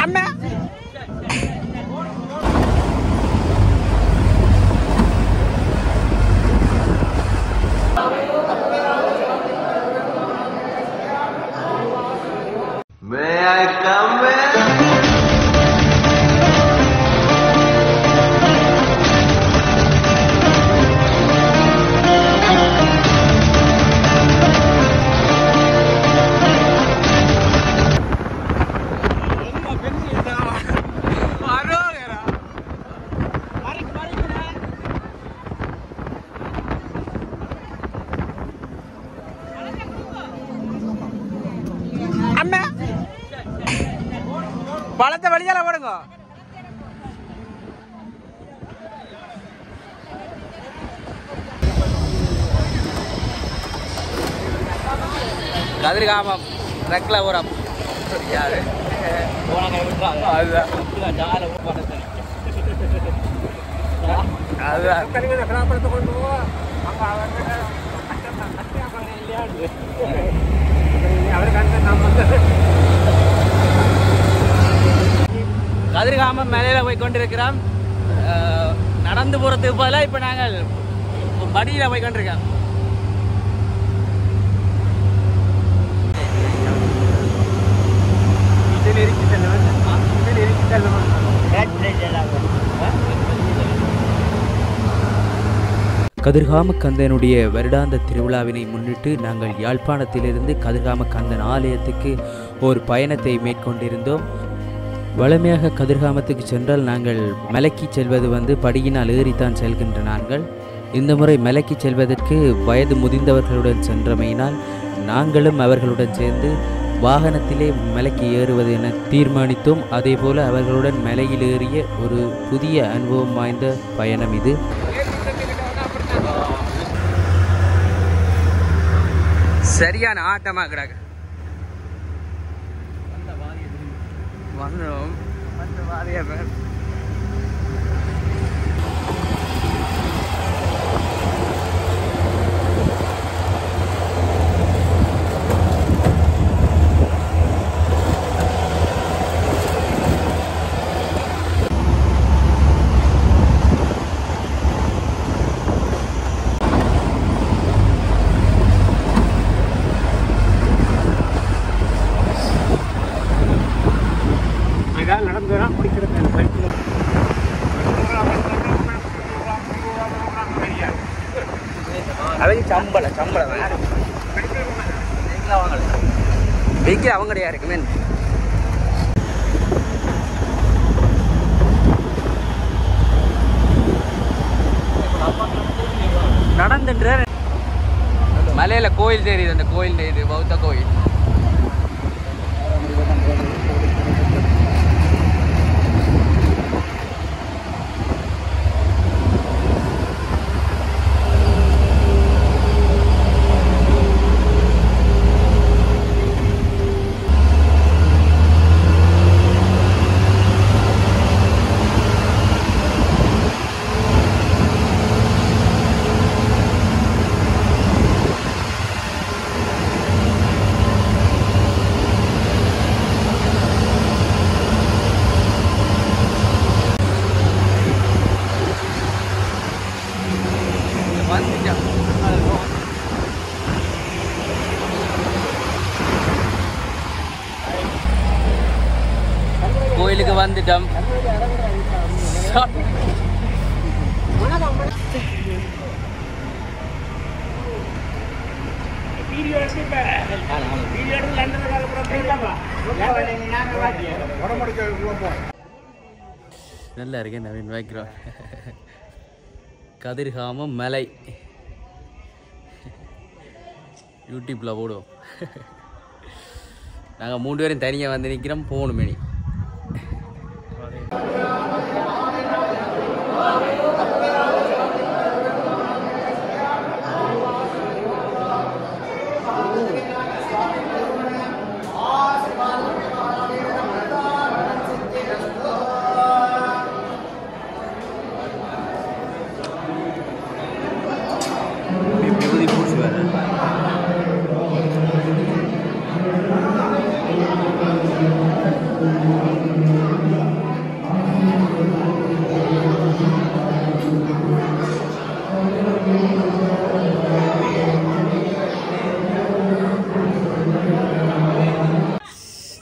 Anna May I come in? அண்ணா பழத்தை வெளியால போடுங்க கதிர்காமம் ரெக்ல உரம் யாரு அதுதான் அதுதான் கதிர்காமம் மேலையில போய் கொண்டிருக்கிறோம் அஹ், நடந்து போறதுக்கு பதிலாக இப்போ நாங்கள் படியில் போய் கொண்டிருக்கோம் கதிர்காம கந்தனுடைய வருடாந்த திருவிழாவினை முன்னிட்டு நாங்கள் யாழ்ப்பாணத்திலிருந்து கதிர்காம கந்தன் ஆலயத்துக்கு ஒரு பயணத்தை மேற்கொண்டிருந்தோம் வளமையாக கதிர்காமத்துக்கு சென்றால் நாங்கள் மலைக்கு செல்வது வந்து படியினால் ஏறித்தான் செல்கின்ற நாங்கள் இந்த முறை மலைக்கு செல்வதற்கு வயது முதிர்ந்தவர்களுடன் சென்றமையினால் நாங்களும் அவர்களுடன் சேர்ந்து வாகனத்திலே மலைக்கு ஏறுவது என தீர்மானித்தோம் அதேபோல அவர்களுடன் மலையில் ஏறிய ஒரு புதிய அனுபவம் வாய்ந்த பயணம் இது சரியான ஆட்டமா கிடக்கு வந்துடும் வந்து வாரியா பேர் அவங்க சம்பளம் சம்பளம் வெஹிக்கிள் அவங்க கிடையாது இருக்குமே நடந்துன்ற மலையில கோயில் தெரியுது அந்த கோயில் தெரியுது பௌத்த கோயில் வந்துட்டோம் கோயிலுக்கு வந்துட்டோம் நல்லா இருக்கேன் நவீன் வைக்கிறோம் கதிர்காமம் மலை யூடியூப்பில் போடுவோம் நாங்கள் மூணு பேரும் தனியாக வந்து நிற்கிறோம் போகணும் மணி விபூதி பூசி வர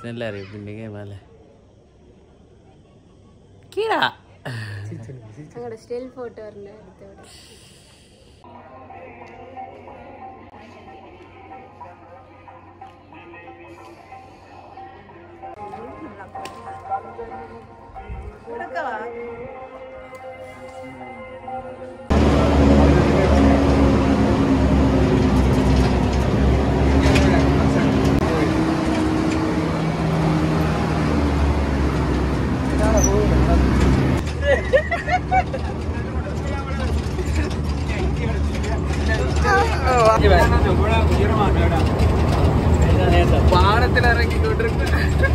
நல்லா இருக்கு பின்னிங்க மேலே கீழா அவங்களோட ஸ்டில் ஃபோட்டோ இருந்தால் எடுத்து விட பாடத்தில் இறங்கி கொண்டிருக்கு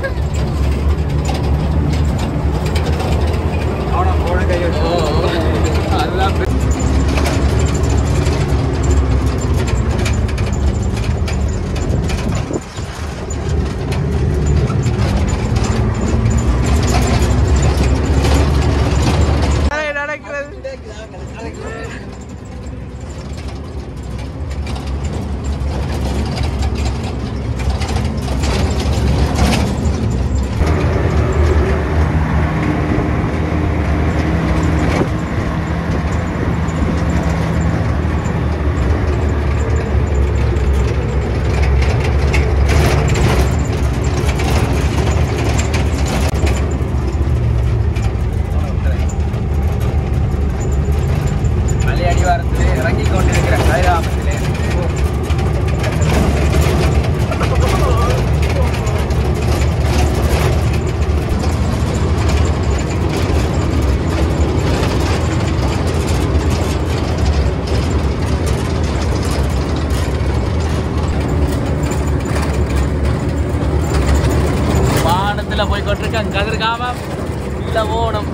அதுதான் மலை அடிவாரத்தில் இறங்கி கொண்டிருக்கிற கைராமத்திலே வானத்தில் போய் கொண்டிருக்காங்க கதிர்காமம் இல்லை ஓடும்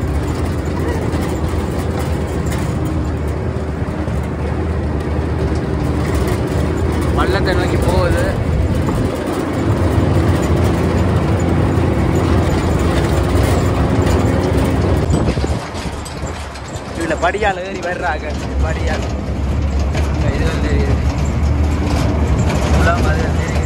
பள்ளத்தை நோக்கி போகுது இதில் படியால் ஏறி வர்றாங்க படியால் இந்த இதுகள் தெரியுது குளம் அது தெரியுது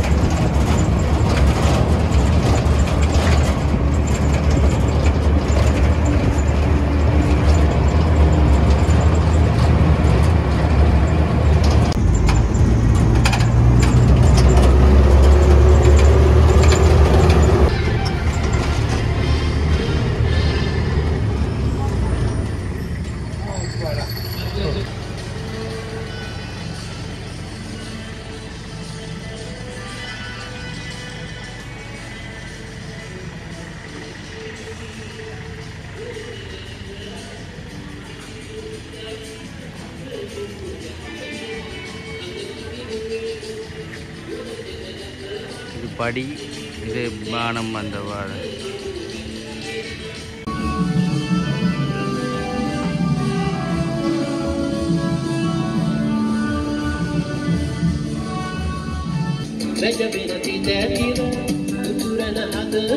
இது படி இது பானம் அந்த வாழை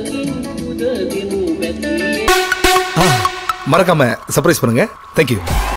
மறக்காம சர்ப்ரைஸ் பண்ணுங்க தேங்க்யூ